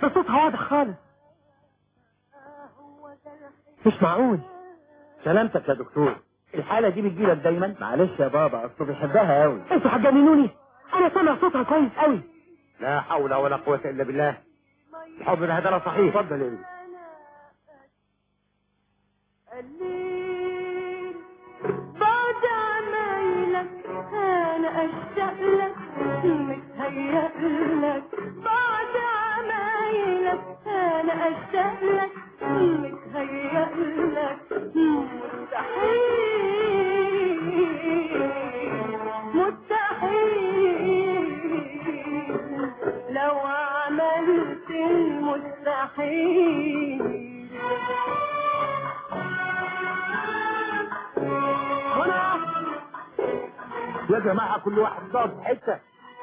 ده صوتها واضح خالص مش معقول سلامتك يا دكتور الحالة دي بتجيلك دايما معلش يا بابا اصله بيحبها قوي انتوا هتجننوني انا سامع صوتها كويس قوي لا حول ولا قوة الا بالله الحب ده هذا صحيح اتفضل يا ابني قليل بعد عمايلك انا اشتاق لك متهيأ لك بعد عمايلك انا اشتاق لك متهيأ لك مستحيل مستحيل لو عملت المستحيل يا جماعة كل واحد يقعد في حتة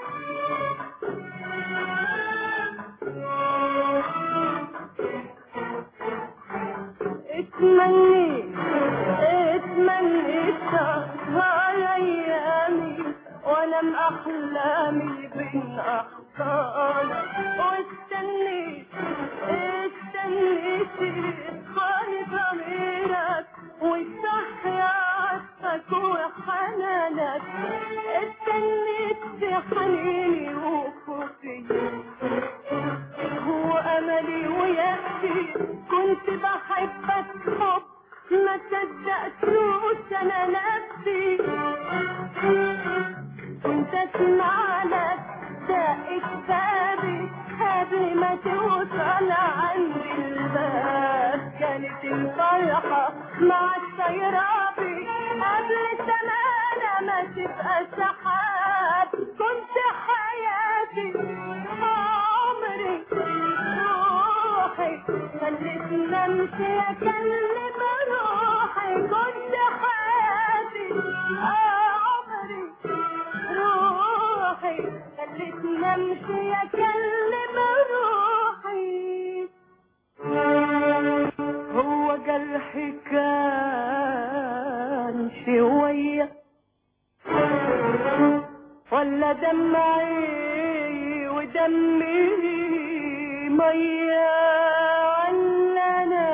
اتمنيت اتمنيت تسهر ايامي وانام احلامي بين احضانك واستنيت استنيت يصحاني ضميرك ويصحي عطفك وحنانك استنيت في حنيني وخوفي واملي ويأسي كنت بحبك حب ما صدقتوش انا نفسي كنت اسمع لك دقة بابي قبل ما توصل عند الباب كانت الفرحة مع السيرابي قبل سمانة ما تبقى سحاب كنت حياتي عمري روحي خلتني امشي اكلم روحي كنت حياتي عمري روحي خلتني امشي اكلم روحي هو جرحي كان شوية ولا دمعي ودمي مية ولا انا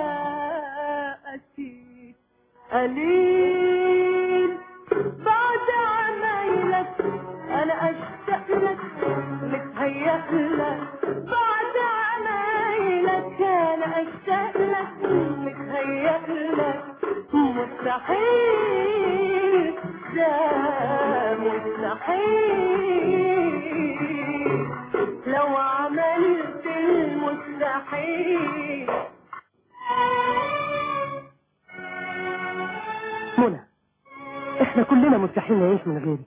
أسيت قليل بعد عمايلك انا اشتاق لك متهيأ لك بعد عمايلك انا اشتاق لك متهيأ لك مستحيل ده مستحيل لو عملت المستحيل منى احنا كلنا مستحيل نعيش من غيرك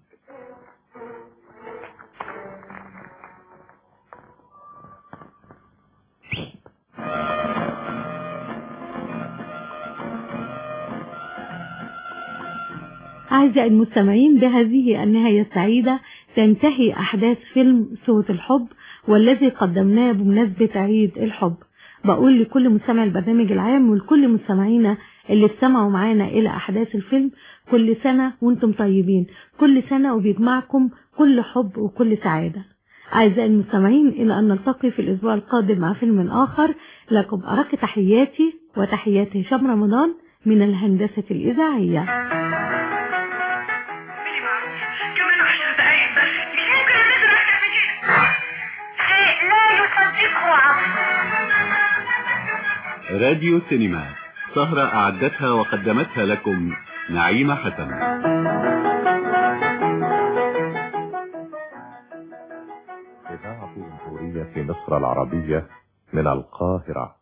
أعزائي المستمعين بهذه النهاية السعيدة تنتهي أحداث فيلم صوت الحب والذي قدمناه بمناسبة عيد الحب بقول لكل مستمع البرنامج العام ولكل مستمعينا اللي استمعوا معانا إلى أحداث الفيلم كل سنة وانتم طيبين كل سنة وبيجمعكم كل حب وكل سعادة أعزائي المستمعين إلى أن نلتقي في الأسبوع القادم مع فيلم آخر لكم أرق تحياتي وتحيات هشام رمضان من الهندسة الإذاعية كمان عشر دقايق بس مش ممكن انزل اكتر من كده شيء لا يصدقه عقل راديو سينما سهرة أعدتها وقدمتها لكم نعيمة حسن إذاعة جمهورية مصر العربية من القاهرة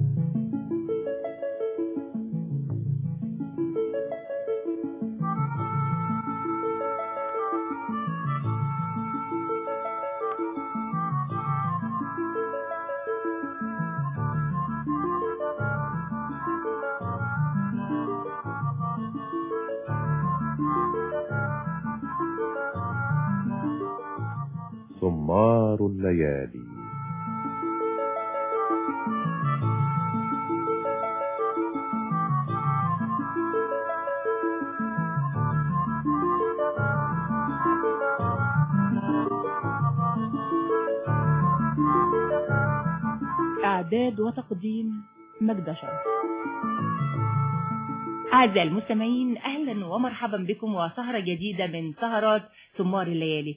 سمار الليالي إعداد وتقديم مجد شرف أعزائي المستمعين أهلا ومرحبا بكم وسهرة جديدة من سهرات سمار الليالي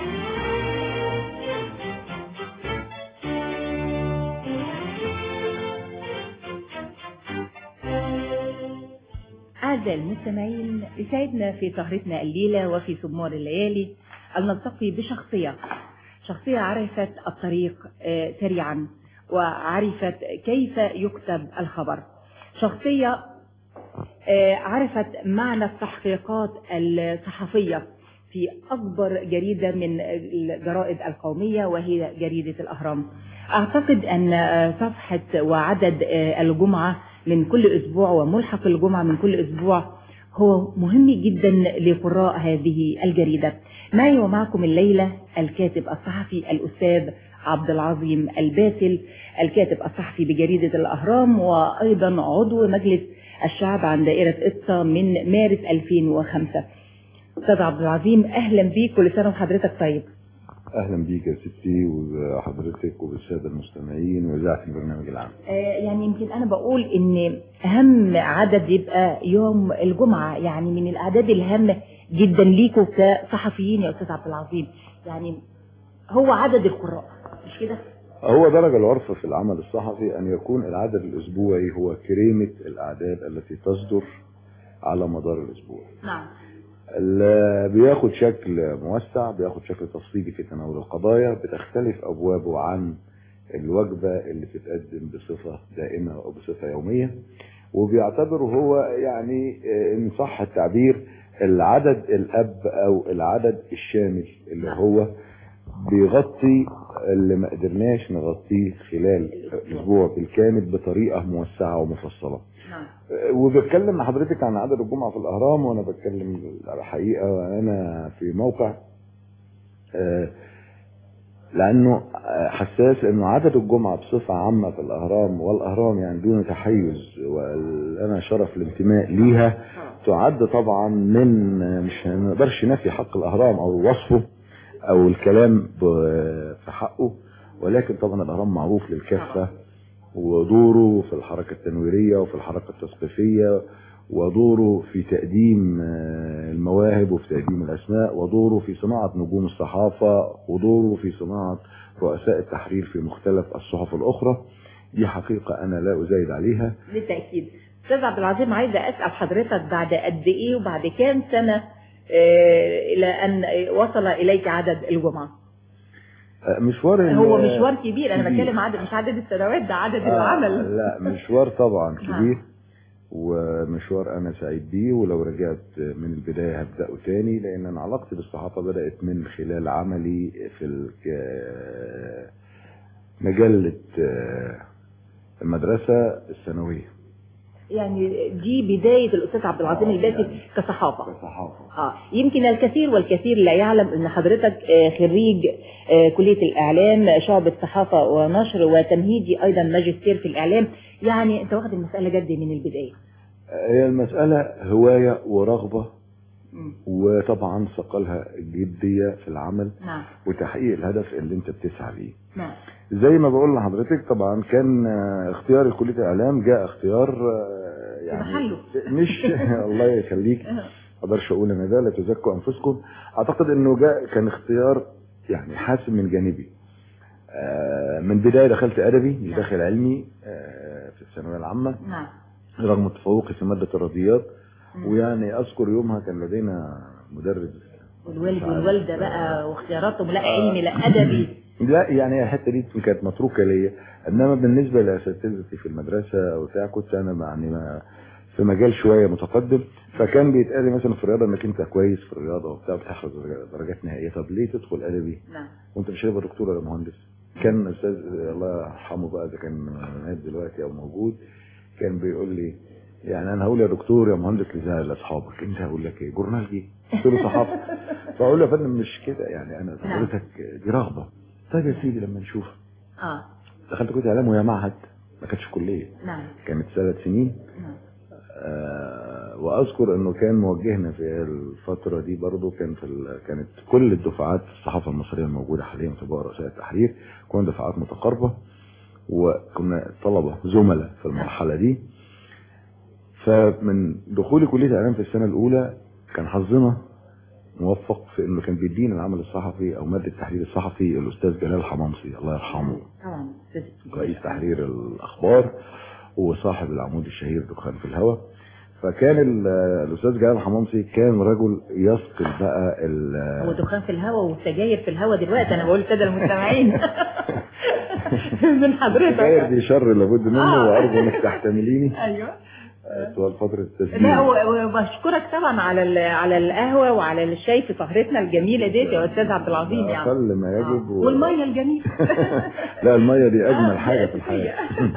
أعزائي المستمعين يسعدنا في سهرتنا الليلة وفي سمار الليالي أن نلتقي بشخصية شخصية عرفت الطريق آه، سريعا وعرفت كيف يكتب الخبر شخصية آه، عرفت معنى التحقيقات الصحفية في أكبر جريدة من الجرائد القومية وهي جريدة الأهرام أعتقد أن آه، صفحة وعدد آه، الجمعة من كل أسبوع وملحق الجمعة من كل أسبوع هو مهم جدا لقراء هذه الجريدة معي ومعكم الليلة الكاتب الصحفي الأستاذ عبد العظيم الباسل الكاتب الصحفي بجريدة الأهرام وأيضا عضو مجلس الشعب عن دائرة إطا من مارس 2005 أستاذ عبد العظيم أهلا بيك كل سنة وحضرتك طيب اهلا بيك يا ستي وحضرتك وبالساده المستمعين واذاعه البرنامج العام آه، يعني يمكن أنا بقول إن أهم عدد يبقى يوم الجمعة يعني من الأعداد الهامة جدا ليكوا كصحفيين يا أستاذ عبد العظيم يعني هو عدد القراء مش كده؟ هو درج العرف في العمل الصحفي ان يكون العدد الاسبوعي هو كريمه الاعداد التي تصدر على مدار الاسبوع نعم اللي بياخد شكل موسع بياخد شكل تفصيلي في تناول القضايا بتختلف ابوابه عن الوجبه اللي بتتقدم بصفه دائمه او بصفه يوميه وبيعتبر هو يعني آه، ان صح التعبير العدد الاب او العدد الشامل اللي هو بيغطي اللي ما قدرناش نغطيه خلال الاسبوع بالكامل بطريقه موسعه ومفصله نعم وبتكلم مع حضرتك عن عدد الجمعة في الأهرام وأنا بتكلم الحقيقة وأنا في موقع آه، لأنه آه، حساس إنه عدد الجمعة بصفة عامة في الأهرام والأهرام يعني دون تحيز وأنا شرف الانتماء ليها تعد طبعا من آه، مش ما نقدرش نفي حق الأهرام أو وصفه أو الكلام ب- في حقه ولكن طبعا الأهرام معروف للكافة ودوره في الحركة التنويرية وفي الحركة التثقيفية ودوره في تقديم آه، المواهب وفي تقديم الأسماء ودوره في صناعة نجوم الصحافة ودوره في صناعة رؤساء التحرير في مختلف الصحف الأخرى دي حقيقة أنا لا أزايد عليها بالتأكيد أستاذ عبد العظيم عايزة أسأل حضرتك بعد قد إيه وبعد كام سنة آه، إلى أن وصل إليك عدد الجمعة آه، مشوار ال- هو مشوار كبير أنا كبير. بتكلم عدد مش عدد السنوات ده عدد آه، العمل لا مشوار طبعا نعم. كبير ومشوار انا سعيد بيه ولو رجعت من البدايه هبداه تاني لان انا علاقتي بالصحافه بدات من خلال عملي في الك- مجله آه، المدرسه الثانويه يعني دي بداية الأستاذ عبد العظيم الباسل كصحافة كصحافه آه يمكن الكثير والكثير لا يعلم أن حضرتك آه، خريج آه، كلية الإعلام شعبة صحافة ونشر وتمهيدي أيضا ماجستير في الإعلام يعني أنت واخد المسألة جد من البداية هي المساله هوايه ورغبه مم. وطبعا ثقلها الجديه في العمل نعم وتحقيق الهدف اللي انت بتسعى ليه نعم زي ما بقول لحضرتك طبعا كان آه، اختياري لكليه الاعلام جاء اختيار آه، يعني محله. مش الله يخليك ما اقدرش اقول انا ده لا تزكوا انفسكم اعتقد انه جاء كان اختيار يعني حاسم من جانبي آه، من بدايه دخلت ادبي مش نعم. داخل علمي آه، في الثانويه العامه نعم رغم تفوقي في ماده الرياضيات مم. ويعني اذكر يومها كان لدينا مدرس والوالد مش عارف، والوالدة آه، بقى واختياراتهم لا علمي لا أدبي لا يعني الحته دي كانت متروكه ليا انما بالنسبه لاساتذتي في المدرسه او بتاع كنت انا يعني ما في مجال شويه متقدم فكان بيتقال لي مثلا في الرياضه انك انت كويس في الرياضه وبتاع بتحرز درجات نهائيه طب ليه تدخل ادبي نعم وانت مش هتبقى دكتور ولا مهندس كان استاذ الله يرحمه بقى اذا كان مات دلوقتي او موجود كان بيقول لي يعني انا هقول يا دكتور يا مهندس لزملاء لاصحابك انت هقول لك ايه جورنال ايه قلت له صحافه فاقول له يا فندم مش كده يعني انا نعم. حضرتك دي رغبه طيب يا سيدي لما نشوف اه دخلت كليه اعلام وهي معهد ما كانتش كليه نعم كانت ثلاث سنين نعم آه واذكر انه كان موجهنا في الفتره دي برضو كان في ال... كانت كل الدفعات في الصحافه المصريه الموجوده حاليا في بقى رؤساء التحرير كون دفعات متقاربه وكنا طلبة زملاء في المرحلة دي فمن دخولي كلية الإعلام في السنة الأولى كان حظنا موفق في إنه كان بيدينا العمل الصحفي أو مادة التحرير الصحفي الأستاذ جلال حمامصي الله يرحمه طبعا رئيس تحرير الأخبار وصاحب العمود الشهير دخان في الهواء فكان ال- الأستاذ جلال حمامصي كان رجل يثقل بقى ال- هو دخان في الهواء والسجاير في الهواء دلوقتي انا بقول كده المستمعين من حضرتك السجاير دي شر لابد منه آه. وأرجو إنك تحتمليني ايوه آه، طوال فترة التسجيل لا و- وبشكرك طبعا على ال- على القهوه وعلى الشاي في سهرتنا الجميله ديت يا استاذ عبد العظيم يعني أقل ما يجب و... والميه الجميله لا المية دي أجمل آه، حاجة دي في الحياة أساسية.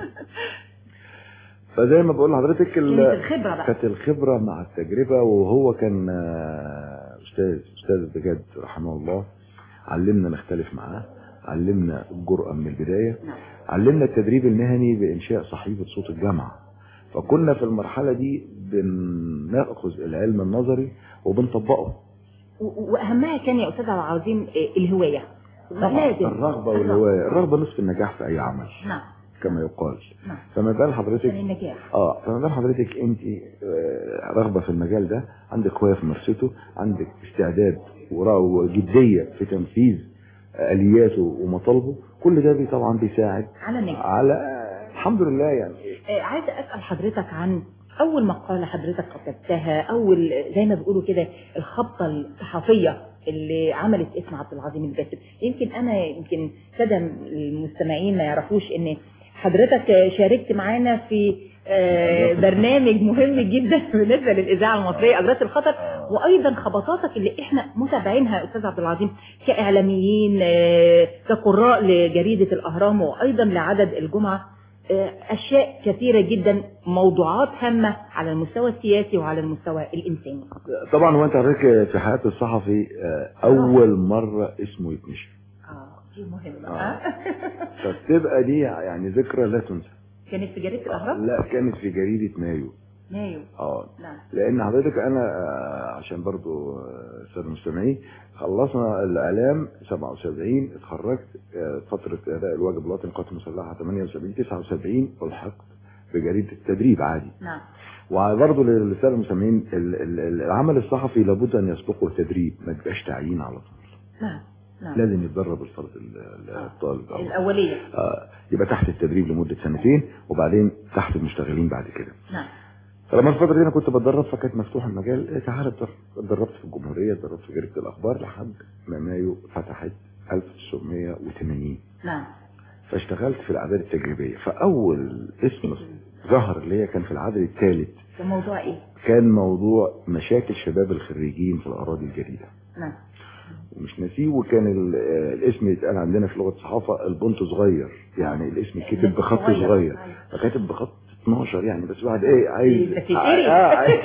فزي ما بقول لحضرتك ال- كانت الخبره بقى كانت الخبرة مع التجربة وهو كان آه، أستاذ أستاذ بجد رحمه الله علمنا نختلف معاه علمنا الجرأة من البداية نعم. علمنا التدريب المهني بإنشاء صحيفة صوت الجامعة فكنا في المرحلة دي بنأخذ العلم النظري وبنطبقه و- واهمها كان يا استاذ عبد العظيم آه، الهوايه لازم الرغبة والهواية الرغبة نصف النجاح في أي عمل نعم كما يقال نعم فما بال حضرتك عشان النجاح اه فما بال حضرتك انت آه، رغبه في المجال ده عندك هوايه في ممارسته عندك استعداد ورا- وجديه في تنفيذ آه، الياته ومطالبه كل ده بي طبعا بيساعد على النجاح على آه، الحمد لله يعني آه، عايزه اسال حضرتك عن اول مقاله حضرتك كتبتها اول زي ما بيقولوا كده الخبطه الصحفيه اللي عملت اسم عبد العظيم الباسم يمكن انا يمكن ساده المستمعين ما يعرفوش ان حضرتك آه، شاركت معانا في آه، برنامج مهم جدا بالنسبه للاذاعه المصريه ادراس الخطر وايضا خبطاتك اللي احنا متابعينها يا استاذ عبد العظيم كاعلاميين آه، كقراء لجريده الاهرام وايضا لعدد الجمعه آه، اشياء كثيره جدا موضوعات هامه على المستوى السياسي وعلى المستوى الانساني طبعا هو انت حضرتك في حياه الصحفي آه، اول مره اسمه يتنشر اه دي مهمه آه. آه. فبتبقى دي يعني ذكرى لا تنسى كانت في جريده الاهرام لا كانت في جريده مايو مايو اه نعم لان حضرتك انا آه، عشان برضو آه، الساده المستمعين خلصنا الاعلام 77 اتخرجت آه، فتره اداء الواجب الوطني القوات المسلحه 78 79 الحقت بجريده التدريب عادي نعم وبرضه للساده المستمعين ال- ال- ال- العمل الصحفي لابد ان يسبقه التدريب ما تبقاش تعيين على طول نعم نعم لازم يتدرب الفرد ال- ال- الطالب أو- الاوليه آه، يبقى تحت التدريب لمده سنتين وبعدين تحت المشتغلين بعد كده نعم فلما الفترة دي انا كنت بتدرب فكانت مفتوح المجال إيه تعالى اتدرب اتدربت في الجمهورية اتدربت في جريدة الأخبار لحد ما مايو فتحت 1980 نعم فاشتغلت في الأعداد التجريبية فأول اسم ظهر اللي هي كان في العدد الثالث ده موضوع ايه كان موضوع مشاكل شباب الخريجين في الأراضي الجديدة نعم ومش ناسيه وكان ال- آه، الاسم يتقال عندنا في لغة الصحافة البونت صغير يعني الاسم كتب بخط صغير. صغير فكاتب بخط 12 يعني بس واحد ايه عايز بس يتقري. آه، عايز-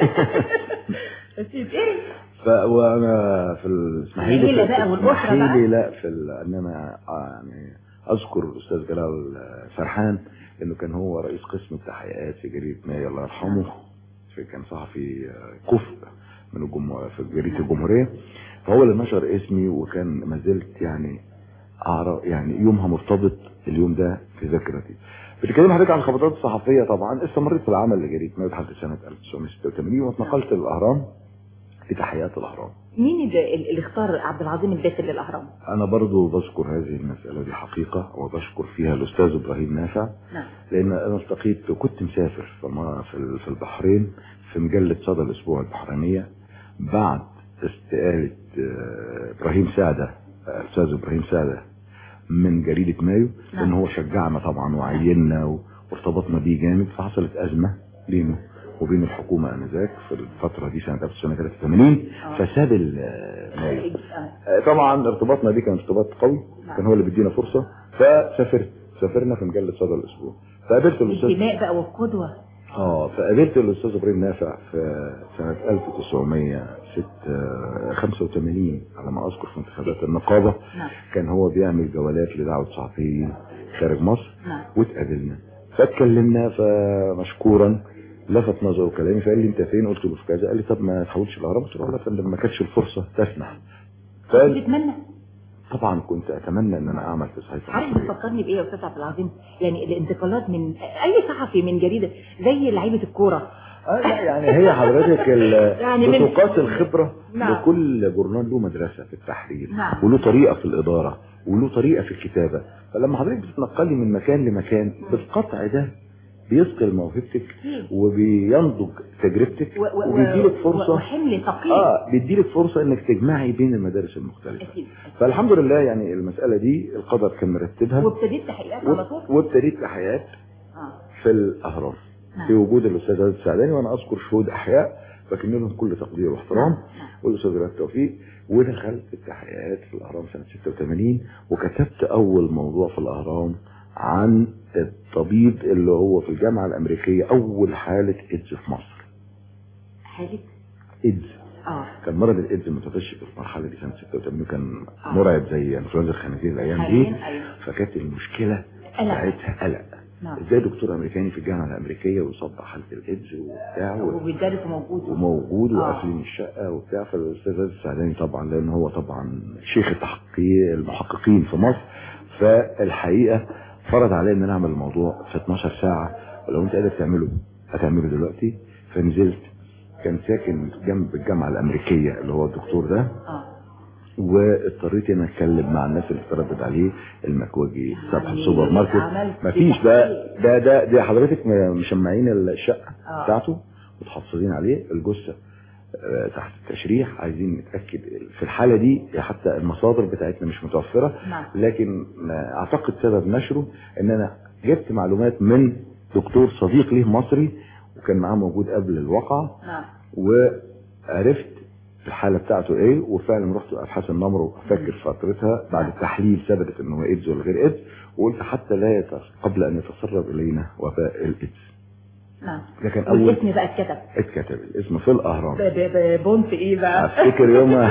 بس يتقري ف وانا في الاسماعيلي العيلة بقى والأسرة بقى؟ الاسماعيلي لا في ال- ان انا آه، يعني اذكر الاستاذ جلال آه، سرحان انه كان هو رئيس قسم التحقيقات في جريده مايا الله يرحمه في كان صحفي آه، كفء من الجمهوريه في جريده الجمهوريه فهو اللي نشر اسمي وكان ما زلت يعني اعرف يعني يومها مرتبط اليوم ده في ذاكرتي بتتكلم حضرتك عن الخبطات الصحفيه طبعا استمريت في العمل لجريده مايا لحد سنه 1986 واتنقلت للاهرام في تحيات الاهرام مين اللي, اللي اختار عبد العظيم الباسل للاهرام انا برضو بذكر هذه المسألة دي حقيقة وبشكر فيها الاستاذ ابراهيم نافع نعم لان انا التقيت كنت مسافر في الم- في ال- في البحرين في مجلة صدى الاسبوع البحرينية بعد استقالة آه، ابراهيم سعدة آه، الاستاذ ابراهيم سعدة من جريدة مايو نعم. لان هو شجعنا طبعا وعيننا و- وارتبطنا بيه جامد فحصلت ازمة بينه وبين الحكومة انذاك في الفترة دي سنة 1983 آه. فساب ال- آه، مايو آه. آه، طبعا ارتباطنا بيه كان ارتباط قوي كان هو اللي بيدينا فرصه فسافرت سافرنا في مجله صدى الاسبوع فقابلت الاستاذ الانتماء بقى والقدوه اه فقابلت الاستاذ ابراهيم نافع في سنه 1985 على ما اذكر في انتخابات النقابه نعم كان هو بيعمل جولات لدعوه صحفيين خارج مصر نعم واتقابلنا فاتكلمنا فمشكورا لفت نظره كلامي فقال لي انت فين قلت له في كذا قال لي طب ما تحاولش الاهرام قلت له لا يا فندم ما كانتش الفرصه تسمح فقال تتمنى طبعا كنت اتمنى ان انا اعمل في صحيفه عارف مصرية. بتفكرني بايه يا استاذ عبد العظيم يعني الانتقالات من اي صحفي من جريده زي لعيبه الكوره اه لا يعني هي حضرتك ال- يعني من- بطاقات الخبرة نعم. لكل جورنال له مدرسة في التحرير نعم. وله طريقة في الإدارة وله طريقة في الكتابة فلما حضرتك بتتنقلي من مكان لمكان بالقطع ده بيثقل موهبتك وبينضج تجربتك و- و- وبيديلك و- فرصة وحمل ثقيل اه بيديلك فرصة انك تجمعي بين المدارس المختلفة اكيد فالحمد لله يعني المسألة دي القدر كان مرتبها وابتديت تحقيقات على طول وابتديت تحيات اه في الاهرام نعم. في وجود الاستاذ عزيز السعداني وانا اذكر شهود احياء بكن لهم كل تقدير واحترام والاستاذ رياض توفيق ودخلت التحقيقات في الاهرام سنه 86 وكتبت اول موضوع في الاهرام عن الطبيب اللي هو في الجامعه الامريكيه اول حاله ايدز في مصر حالة ايدز اه كان مرض الايدز متفشي في المرحله دي سنه 86 وكان مرعب زي انفلونزا الخنازير الايام دي حاليا ايوه فكانت المشكله قلق. ساعتها قلق نعم ازاي دكتور امريكاني في الجامعه الامريكيه ويصاب بحاله الايدز وبتاع و- وبيدرس موجود وموجود آه. وقافلين الشقه وبتاع فالاستاذ عزيز السعداني طبعا لان هو طبعا شيخ التحقيق المحققين في مصر فالحقيقه فرض علي ان انا اعمل الموضوع في 12 ساعه ولو انت قادر تعمله هتعمله دلوقتي فنزلت كان ساكن جنب الجامعه الامريكيه اللي هو الدكتور ده اه واضطريت ان اتكلم مع الناس اللي اتردد عليه المكواجي سبح يعني السوبر ماركت عملت مفيش بقى ده ده ده حضرتك م- مشمعين الشقه آه. بتاعته متحفظين عليه الجثه آه، تحت التشريح عايزين نتاكد في الحاله دي حتى المصادر بتاعتنا مش متوفره نعم لكن آه، اعتقد سبب نشره ان انا جبت معلومات من دكتور صديق ليه مصري وكان معاه موجود قبل الواقعه نعم وعرفت الحاله بتاعته ايه وفعلا رحت ابحاث النمر فاكر فترتها بعد التحليل ثبتت ان هو ايدز ولا غير ايدز وقلت حتى لا يتص... قبل ان يتسرب الينا وباء الايدز نعم ده كان اول والاسم بقى اتكتب اتكتب الاسم في الاهرام ب- ب- ببونت ايه بقى افتكر يوم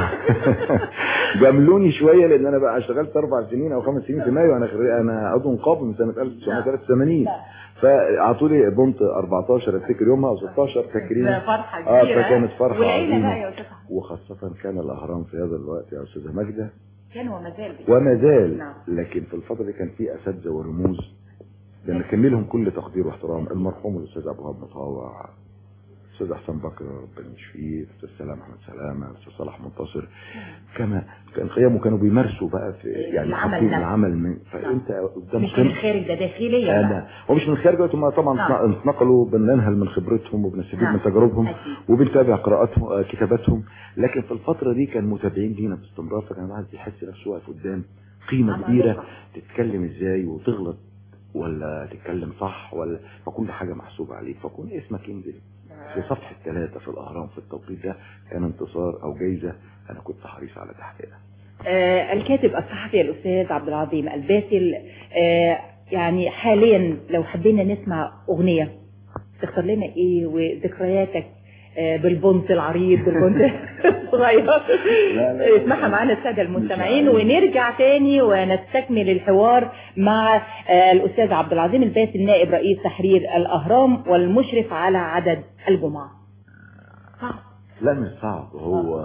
جاملوني شويه لان انا بقى اشتغلت اربع سنين او خمس سنين في مايو انا خريج انا عضو نقابه من سنه 1983 فاعطوا لي بونت 14 افتكر يومها او 16 تكريم ده فرحة اه كبيرة فكانت فرحه والعيلة عظيمه بقى يا أستاذ أحمد. وخاصة كان الأهرام في هذا الوقت يا أستاذة ماجدة كان وما زال بيه. وما زال نعم. لكن في الفترة دي كان في أساتذة ورموز بنكمل لهم كل تقدير واحترام المرحوم الأستاذ أبو وهاب مطاوع الأستاذ حسن بكر ربنا يشفيه الأستاذ سلام أحمد سلامة الأستاذ صلاح منتصر كما كان قيامه كانوا بيمارسوا بقى في يعني العمل حاطين نفسه. العمل من فأنت قدام مش من قمة الخارج ده داخليا بقى. انا هو مش من الخارج هم طبعا نعم. اتنقلوا بننهل من خبرتهم وبنستفيد نعم. من تجاربهم أكيد. وبنتابع قراءاتهم آه، كتاباتهم لكن في الفتره دي كان متابعين لينا باستمرار فكان الواحد يحس نفسه واقف قدام قيمه عمل كبيره دقة. تتكلم ازاي وتغلط ولا تتكلم صح ولا فكل حاجه محسوبه عليك فكون اسمك ينزل في صفحه ثلاثه في الاهرام في التوقيت ده كان انتصار او جايزه انا كنت حريص على تحقيقها آه الكاتب الصحفي الأستاذ عبد العظيم الباسل آه يعني حاليا لو حبينا نسمع أغنية تختار لنا إيه وذكرياتك آه بالبنت العريض بالبنت الصغير لا. اسمعها معانا السادة المستمعين عارف. ونرجع تاني ونستكمل الحوار مع آه الأستاذ عبد العظيم الباسل نائب رئيس تحرير الأهرام والمشرف على عدد الجمعة صعب لا مش صعب هو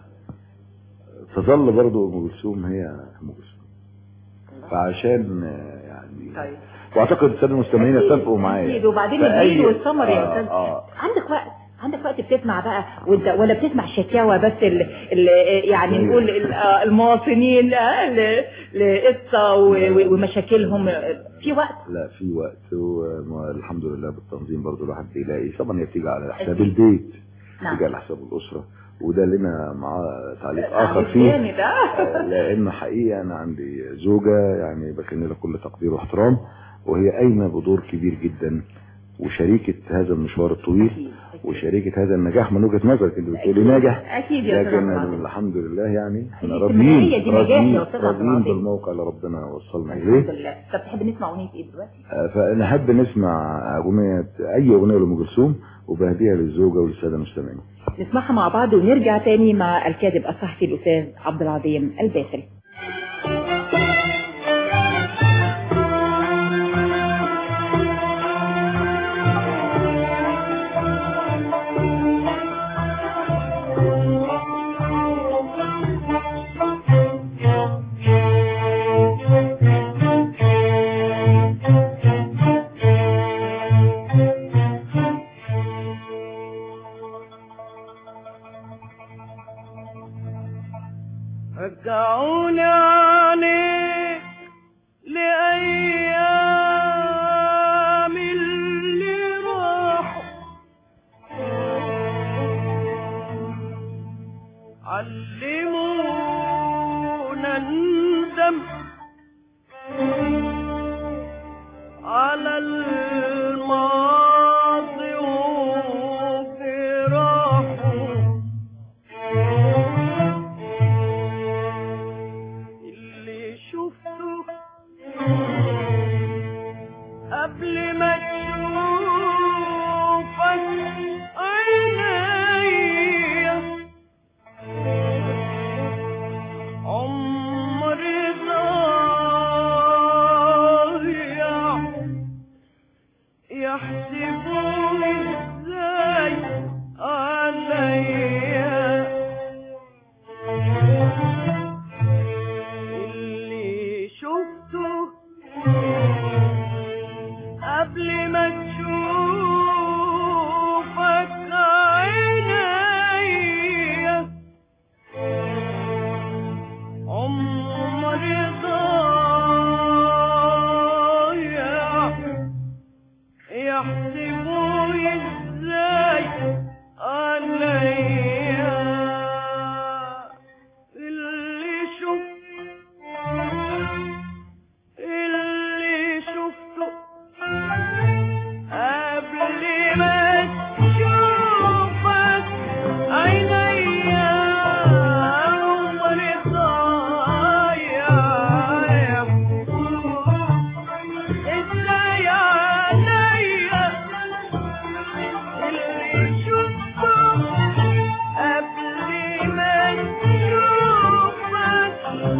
تظل برضو ام كلثوم هي ام كلثوم فعشان آه، يعني طيب واعتقد الساده المستمعين أكيد، يتفقوا معايا أكيد وبعدين فأي- الليل والسمر يا آه، أستاذ اه عندك وقت عندك وقت بتسمع بقى وانت ولا بتسمع شكاوى بس ال ال يعني أيوة. نقول ال- آه، المواطنين آه، ل- لقصه و- و- ومشاكلهم في وقت لا في وقت والحمد لله بالتنظيم برضو الواحد بيلاقي طبعا هي بتيجي على حساب أكيد. البيت نعم بتيجي على حساب الاسره وده لنا معاه تعليق تعليق اخر فيه جامد، آه. آه، لان حقيقه انا عندي زوجه يعني بكن لها كل تقدير واحترام وهي قايمه بدور كبير جدا وشريكه هذا المشوار الطويل أكيد، أكيد. وشريكه هذا النجاح من وجهه نظرك انت بتقولي ناجح اكيد يا استاذ عبد لكن العظيم. الحمد لله يعني احنا الاجتماعية راضيين دي نجاح يا راضيين أستاذ عبد راضيين العظيم. بالموقع اللي ربنا وصلنا الحمد اليه لله طب تحب نسمع اغنيه ايه دلوقتي؟ آه، فنحب نسمع اغنيه اي اغنيه لام كلثوم وبهديها للزوجه وللساده المستمعين نسمعها مع بعض ونرجع تاني مع الكاتب الصحفي الاستاذ عبد العظيم الباسل Thank you. على الماضي وجراحه اللي شفته قبل ما تشوفك عينيا عمري ضايع يحسبوني ازاي عليا اللي شفته قبل ما تشوفك عينيا عمري ضايع يحسبوني ازاي عليا اللي شفت اللي شفته قبل ما تشوفك عينيا عمري ضايع ازاي عليا اللي شفته قبل ما تشوفك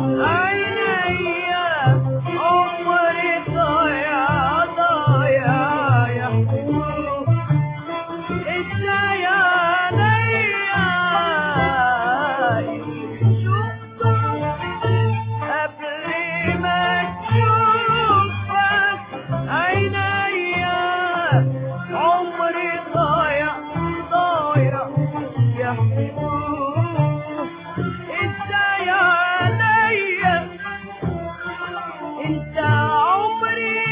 عينيا عمري ضايع ضايع ازاي عليا شفته قبل ما تشوفك عينيا عمري ضايع ضايع ازاي عليا انت عمري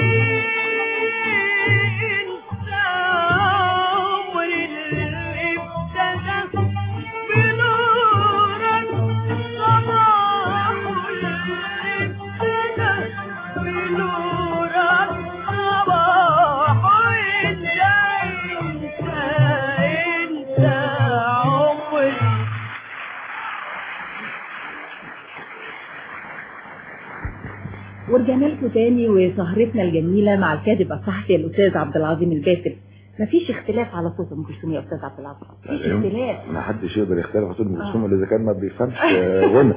انت عمري اللي ابتدى بنورك صباح اللي ابتدى بنورك صباح انت انت انت عمري ورجعنا لكم تاني وسهرتنا الجميلة مع الكاتب الصحفي الأستاذ عبد العظيم الباسل مفيش اختلاف على صوت أم كلثوم يا أستاذ عبد العظيم مفيش اختلاف ما حدش يقدر يختلف على ام كلثوم الا اذا كان ما بيفهمش آه، غنى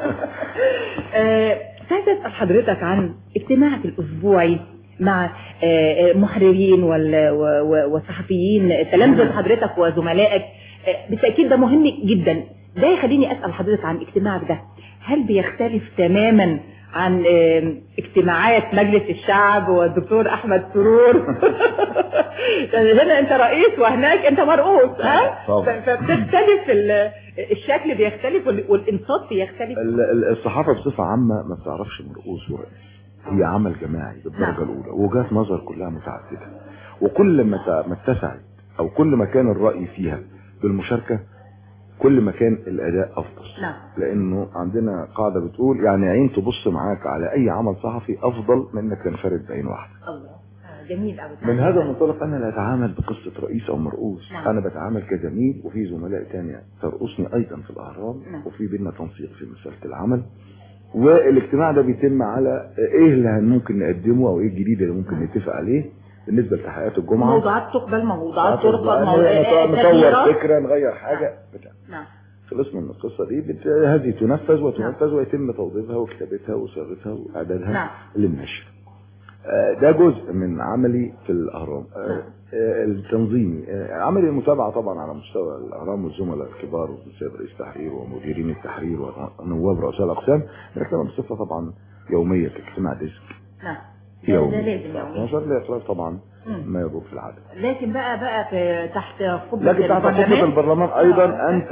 آه، عايزة أسأل حضرتك عن اجتماعك الأسبوعي مع آه، آه، محررين وال- و- و- وصحفيين تلامذة حضرتك وزملائك آه، بالتأكيد ده مهم جدا ده يخليني أسأل حضرتك عن اجتماعك ده هل بيختلف تماما عن آه، اجتماعات مجلس الشعب والدكتور أحمد سرور يعني هنا أنت رئيس وهناك أنت مرؤوس ها طبعا. ف- فبتختلف ال- الشكل بيختلف وال- والإنصات بيختلف ال- ال- الصحافه بصفه عامه ما بتعرفش مرؤوس ورئيس هي عمل جماعي بالدرجه نعم. الاولى وجهات نظر كلها متعدده وكل ما ت- ما اتسعت او كل ما كان الراي فيها بالمشاركه كل ما كان الاداء افضل نعم لانه عندنا قاعده بتقول يعني عين تبص معاك على اي عمل صحفي افضل من انك تنفرد بعين واحده الله آه، جميل قوي من هذا المنطلق انا لا اتعامل بقصه رئيس او مرؤوس نعم. انا بتعامل كزميل وفي زملاء تانية ترقصني ايضا في الاهرام نعم. وفي بيننا تنسيق في مساله العمل والاجتماع ده بيتم على ايه اللي ممكن نقدمه او ايه الجديد اللي ممكن نتفق عليه بالنسبه لتحقيقات الجمعه موضوعات تقبل موضوعات ترفض نطور موضوعات نطور فكره نغير حاجه بتاع نعم خلصنا من القصه دي بت... هذه تنفذ وتنفذ ويتم توظيفها وكتابتها وصياغتها واعدادها نعم. للنشر آه، ده جزء من عملي في الاهرام آه، آه، التنظيمي آه، عملي المتابعه طبعا على مستوى الاهرام والزملاء الكبار والسيد رئيس التحرير ومديرين التحرير ونواب رؤساء الاقسام لكن بصفه طبعا يوميه كاجتماع ديسك نعم ده, يومي ده لازم يومي نظر لاخراج طبعا مم. ما يضر في العاده لكن بقى بقى في تحت قبة لكن تحت قبة البرلمان البرلمان ايضا انت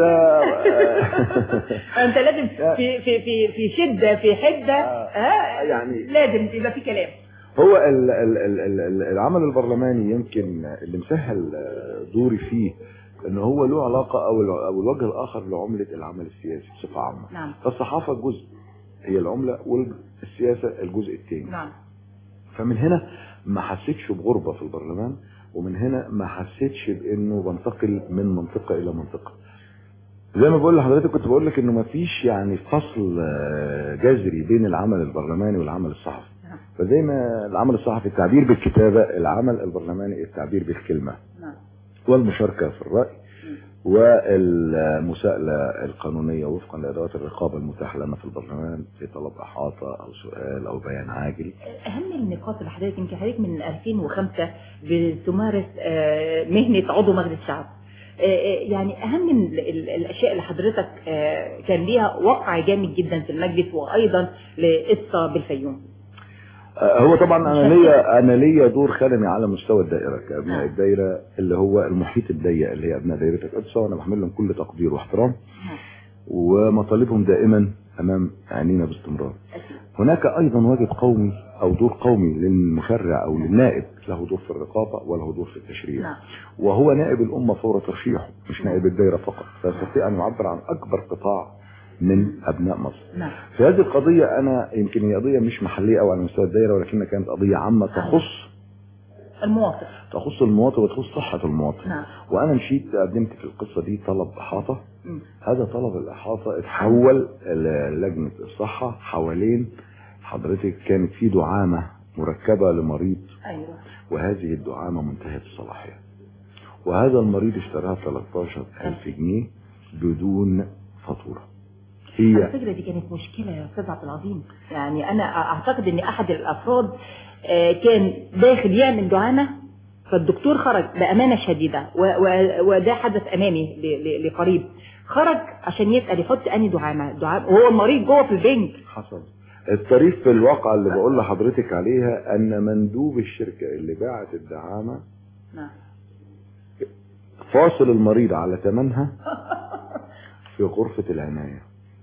انت لازم في في في في شده في حده ها يعني لازم يبقى في كلام هو ال ال ال ال ال العمل البرلماني يمكن اللي مسهل دوري فيه ان هو له علاقه او ال- او الوجه الاخر لعمله العمل السياسي بصفه عامه نعم فالصحافه جزء هي العمله والسياسه الجزء الثاني نعم فمن هنا ما حسيتش بغربة في البرلمان ومن هنا ما حسيتش بانه بنتقل من منطقة الى منطقة زي ما بقول لحضرتك كنت بقول لك انه ما فيش يعني فصل آه، جذري بين العمل البرلماني والعمل الصحفي نعم. فزي ما العمل الصحفي التعبير بالكتابة العمل البرلماني التعبير بالكلمة نعم والمشاركة في الرأي والمساءلة القانونية وفقا لأدوات الرقابة المتاحة لنا في البرلمان في طلب إحاطة أو سؤال أو بيان عاجل اهم النقاط اللي حضرتك يمكن حضرتك من 2005 بتمارس آه، مهنه عضو مجلس الشعب آه، آه، يعني اهم ال- ال- الاشياء اللي حضرتك آه، كان ليها وقع جامد جدا في المجلس وايضا لقصه بالفيوم آه، هو طبعا انا ليا انا ليا دور خدمي على مستوى الدائره كابناء نعم. الدايره اللي هو المحيط الضيق اللي هي ابناء دائره القدس وانا بحمل لهم كل تقدير واحترام نعم. ومطالبهم دائما امام عينينا باستمرار هناك ايضا واجب قومي او دور قومي للمشرع او للنائب له دور في الرقابه وله دور في التشريع نعم وهو نائب الامه فور ترشيحه مش نائب الدايره فقط فيستطيع ان يعبر عن اكبر قطاع من ابناء مصر نعم في هذه القضية أنا يمكن هي قضية مش محلية أو على مستوى الدائرة ولكنها كانت قضية عامة تخص المواطن تخص المواطن وتخص صحة المواطن نعم وأنا مشيت قدمت في القصة دي طلب إحاطة مم. هذا طلب الإحاطة اتحول للجنة الصحة حوالين حضرتك كانت في دعامة مركبة لمريض ايوه وهذه الدعامة منتهية الصلاحية وهذا المريض اشتراها 13000 جنيه بدون فاتورة على هي فكرة دي كانت مشكلة يا أستاذ عبد العظيم يعني أنا أعتقد إن أحد الأفراد آه، كان داخل يعمل دعامة فالدكتور خرج بأمانة شديدة و- و- وده حدث أمامي ل- ل- لقريب خرج عشان يسأل يحط أني دعامة دعامة وهو المريض جوه في البنك حصل الطريف في الواقعة اللي بقول لحضرتك عليها ان مندوب الشركة اللي باعت الدعامة نعم فاصل المريض على ثمنها في غرفة العناية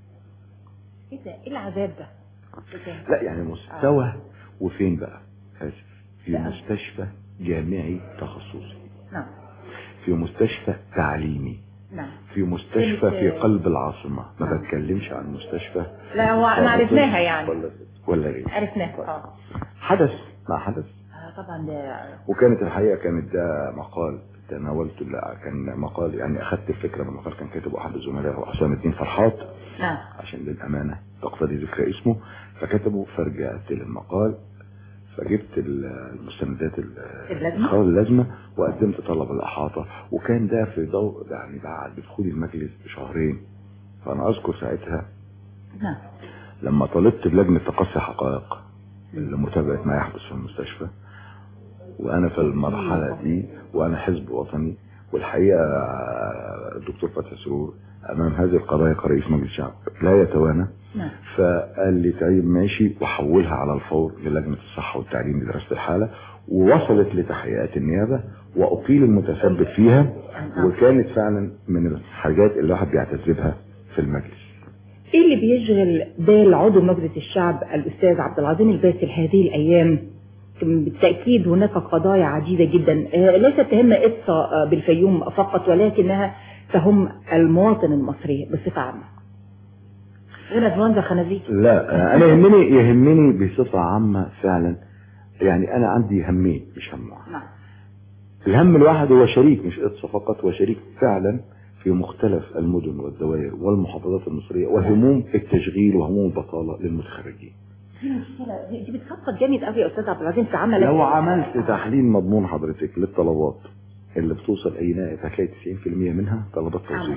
إيه ده إيه العذاب ده إيه ده؟ لا يعني مستوى وفين بقى آسف في لا. مستشفى جامعي تخصصي نعم في مستشفى تعليمي نعم في مستشفى كانت- في قلب العاصمة ما نعم. بتكلمش عن مستشفى لا هو احنا عرفناها يعني ولا ولا غيره عرفناها اه حدث ما حدث آه، طبعا ده وكانت الحقيقة كانت ده مقال تناولته لا كان مقال يعني أخذت الفكرة من مقال كان كاتبه أحد الزملاء هو حسام الدين فرحات نعم عشان للأمانة تقتضي ذكر اسمه فكتبه فرجعت للمقال فجبت ال- المستندات ال- اللازمة؟ الخاصة اللازمة وقدمت طلب الإحاطة وكان ده في ضوء يعني بعد دخول المجلس بشهرين فأنا أذكر ساعتها نعم لما طلبت بلجنة تقصي حقائق لمتابعة ما يحدث في المستشفى وأنا في المرحلة دي وأنا حزب وطني والحقيقة الدكتور فتحي سرور أمام هذه القضايا كرئيس مجلس الشعب لا يتوانى نعم فقال لي طيب ماشي وحولها على الفور للجنة الصحة والتعليم لدراسة الحالة ووصلت لتحقيقات النيابة وأقيل المتسبب فيها وكانت فعلا من الحاجات اللي الواحد بيعتز بها في المجلس ايه اللي بيشغل بال عضو مجلس الشعب الاستاذ عبد العظيم الباسل هذه الايام بالتاكيد هناك قضايا عديده جدا آه، ليست تهم قصه آه، بالفيوم فقط ولكنها تهم المواطن المصري بصفه عامه غير انفلونزا خنازير لا انا يهمني يهمني بصفة عامة فعلا يعني انا عندي همين مش هم واحد نعم الهم الواحد هو شريك مش قصة فقط هو شريك فعلا في مختلف المدن والدوائر والمحافظات المصرية وهموم التشغيل وهموم البطالة للمتخرجين دي مشكله دي دي بتخطط جامد قوي يا استاذ عبد العظيم في عملك لو عملت تحليل مضمون حضرتك للطلبات اللي بتوصل اي نائب هتلاقي 90% منها طلبات توظيف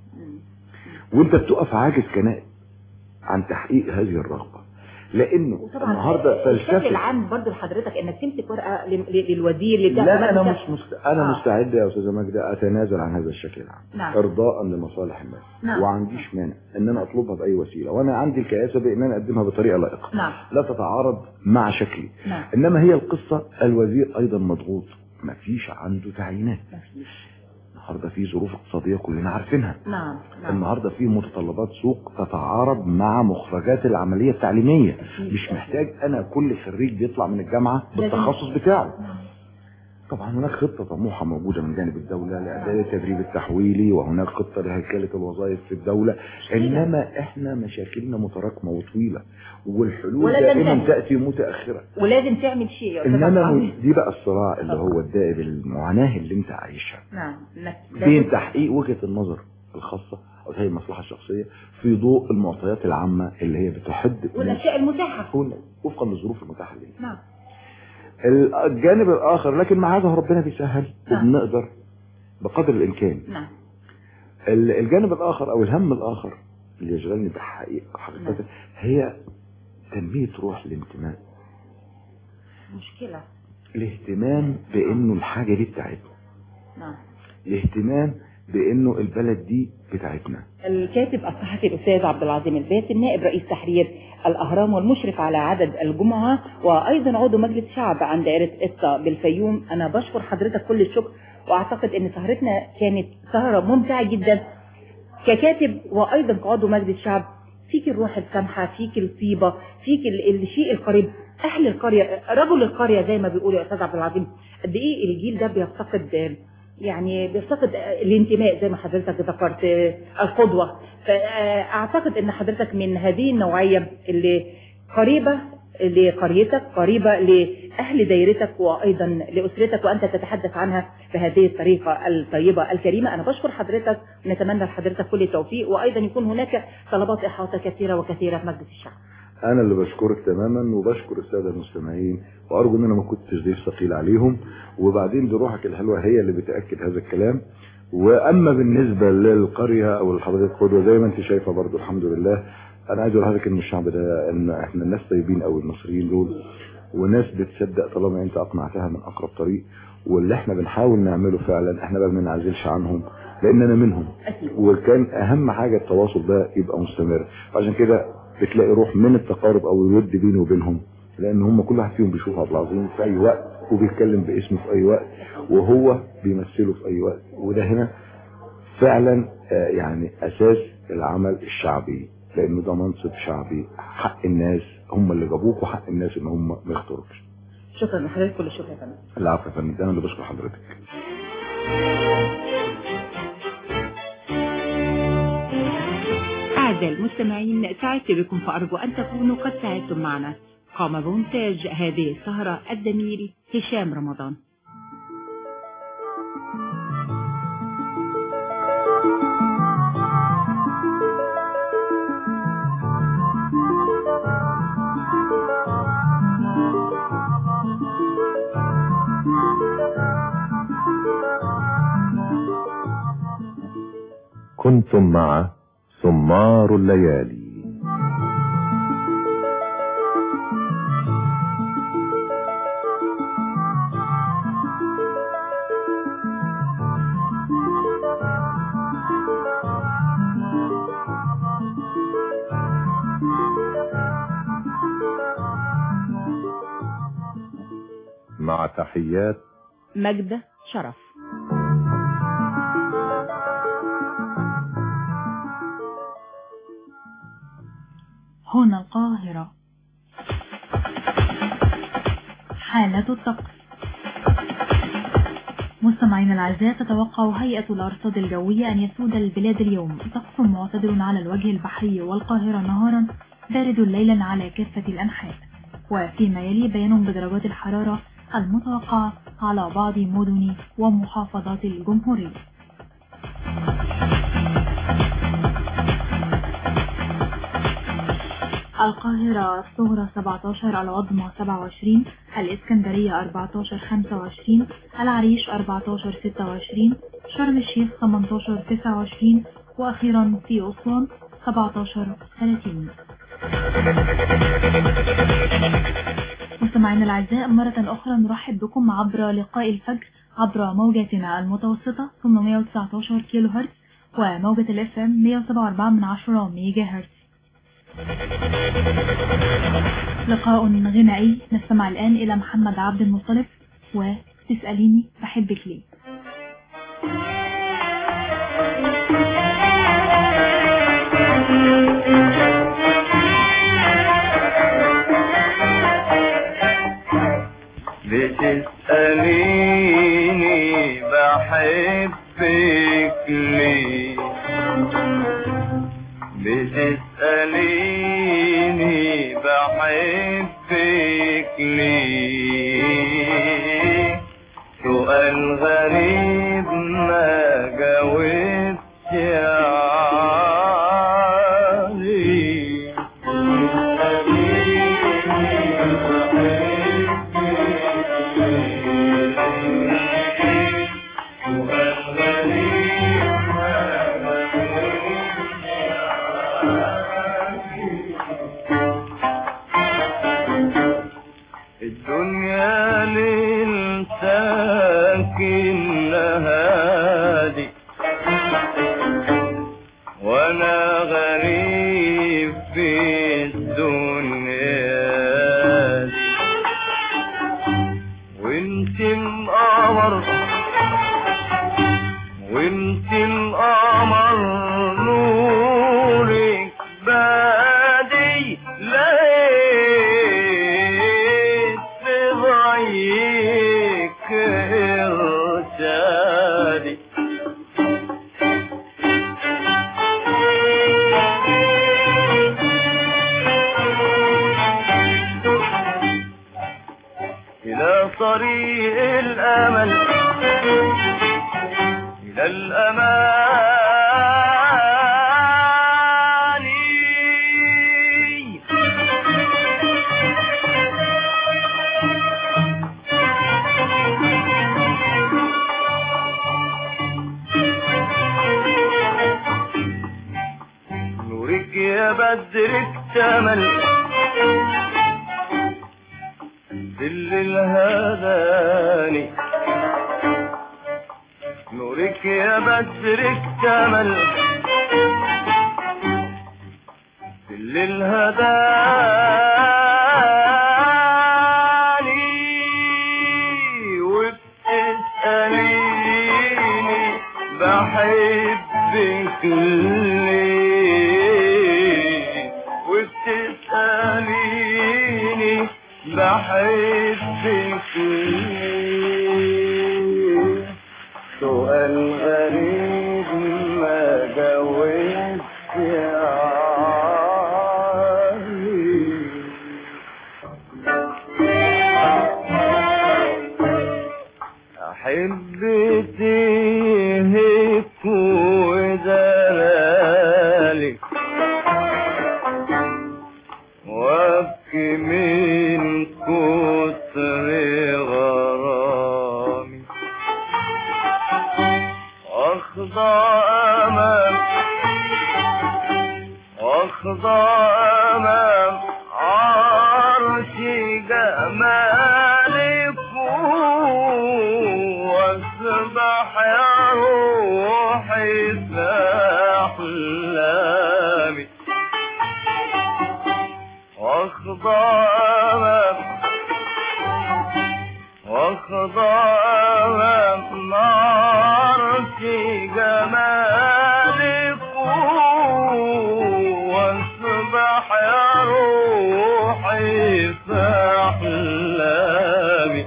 وانت بتقف عاجز كنائب عن تحقيق هذه الرغبة لانه وطبعا النهارده الشكل فلسفه العام برضو لحضرتك انك تمسك ورقه ل- ل- للوزير لبتاع لا انا ده- مش مست... انا آه. مستعد يا استاذه ماجده اتنازل عن هذا الشكل العام نعم. ارضاء لمصالح الناس نعم. وعنديش مانع ان انا اطلبها باي وسيله وانا عندي الكياسه بان انا اقدمها بطريقه لائقه نعم لا تتعارض مع شكلي نعم انما هي القصه الوزير ايضا مضغوط مفيش عنده تعيينات مفيش. النهارده في ظروف اقتصاديه كلنا عارفينها نعم نعم النهارده في متطلبات سوق تتعارض مع مخرجات العمليه التعليميه أكيد. مش محتاج انا كل خريج بيطلع من الجامعه لازم- بالتخصص بتاعه نعم. طبعا هناك خطة طموحة موجودة من جانب الدولة لإعداد التدريب التحويلي وهناك خطة لهيكلة الوظائف في الدولة إنما إحنا مشاكلنا متراكمة وطويلة والحلول ولا دائما تنتهي. تأتي متأخرة ولازم تعمل شيء يا أستاذ عبد إنما العزيز. دي بقى الصراع اللي هو الدائب المعاناة اللي أنت عايشها نعم إنك بين لازم- تحقيق وجهة النظر الخاصة أو هي المصلحة الشخصية في ضوء المعطيات العامة اللي هي بتحد والأشياء المتاحة وفقا للظروف المتاحة لنا نعم الجانب الآخر لكن مع هذا ربنا بيسهل وبنقدر بقدر الإمكان نعم ال- الجانب الآخر أو الهم الآخر اللي يشغلني بحقيقة حقيقة هي تنمية روح الانتماء مشكلة الاهتمام بأنه الحاجة دي بتاعتنا نعم الاهتمام بأنه البلد دي بتاعتنا الكاتب الصحفي الأستاذ عبد العظيم الباسم نائب رئيس تحرير الأهرام والمشرف على عدد الجمعة وأيضا عضو مجلس شعب عن دائرة إستا بالفيوم أنا بشكر حضرتك كل الشكر وأعتقد أن سهرتنا كانت سهرة ممتعة جدا ككاتب وأيضا كعضو مجلس شعب فيك الروح السامحة فيك الطيبة فيك ال- الشيء القريب أهل القرية رجل القرية زي ما بيقول يا أستاذ عبد العظيم قد إيه الجيل ده بيفتقد يعني بيفتقد الانتماء زي ما حضرتك ذكرت القدوة فأعتقد أن حضرتك من هذه النوعية اللي قريبة لقريتك قريبة لأهل دايرتك وأيضا لأسرتك وأنت تتحدث عنها بهذه الطريقة الطيبة الكريمة أنا بشكر حضرتك ونتمنى لحضرتك كل التوفيق وأيضا يكون هناك طلبات إحاطة كثيرة وكثيرة في مجلس الشعب انا اللي بشكرك تماما وبشكر الساده المستمعين وارجو ان انا ما كنتش ضيف ثقيل عليهم وبعدين دي روحك الحلوه هي اللي بتاكد هذا الكلام واما بالنسبه للقريه او لحضرتك قدوه زي ما انت شايفه برضو الحمد لله انا عايز اقول لحضرتك ان الشعب ده ان احنا الناس طيبين قوي المصريين دول وناس بتصدق طالما انت اقنعتها من اقرب طريق واللي احنا بنحاول نعمله فعلا احنا بقى ما بنعزلش عنهم لاننا منهم وكان اهم حاجه التواصل ده يبقى مستمر عشان كده بتلاقي روح من التقارب او الود بيني وبينهم لان هم كل واحد فيهم بيشوف عبد العظيم في اي وقت وبيتكلم باسمه في اي وقت وهو بيمثله في اي وقت وده هنا فعلا آه، يعني اساس العمل الشعبي لانه ده منصب شعبي حق الناس هم اللي جابوك وحق الناس ان هم ما يختاروكش شكرا لحضرتك كل الشكر يا فندم العفو يا فندم ده انا اللي بشكر حضرتك أعزائي المستمعين سعدت بكم فأرجو أن تكونوا قد سعدتم معنا قام بمونتاج هذه السهرة الزميل هشام رمضان كنتم مع سمار الليالي مع تحيات مجد شرف هنا القاهرة حالة الطقس مستمعينا الأعزاء تتوقع هيئة الأرصاد الجوية أن يسود البلاد اليوم طقس معتدل على الوجه البحري والقاهرة نهارا بارد ليلا على كافة الأنحاء وفيما يلي بيان بدرجات الحرارة المتوقعة على بعض مدن ومحافظات الجمهورية القاهرة الصغرى 17 العظمى 27 الإسكندرية 14 25 العريش 14 26 شرم الشيخ 18 29 وأخيرا في أسوان 17 30 مستمعينا الأعزاء مرة أخرى نرحب بكم عبر لقاء الفجر عبر موجتنا المتوسطة 819 كيلو هرتز وموجة الاف ام 107.4 من 10 ميجا هرتز لقاء غنائي نستمع الآن إلى محمد عبد المطلب وتسأليني بحبك ليه بتسأليني بحبك ليه بتسأليني بحبك ليه سؤال غريب ما جاوبتش عليه الدنيا للساكن هادي وانا غريب في الدنيا دي وانت القمر وانت القمر نورك بادي لقيت في ضيك ارشادي إلى طريق الأمل إلى الأمان نورك يا بدر اكتمل ظل الهداني نورك يا بدر اكتمل ظل الهداني وبتسأليني بحبك ليه وبتسأليني بحبك ليه سؤال غريب ما جاوبت أحب تهك ودلالك وابكي من كتر غرامي واخضع امام واخضع امام عرش جمالك واسبح يا روحي في احلامي واخضع امام واخضع امام عرش جمالك واسبح يا روحي في احلامي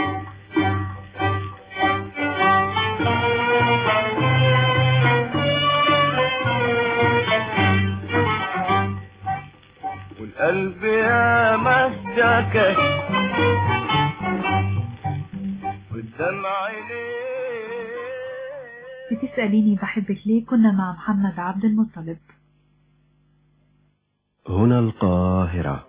والقلب يا مسجك والدمع ليه بتسأليني بحبك ليه كنا مع محمد عبد المطلب هنا القاهرة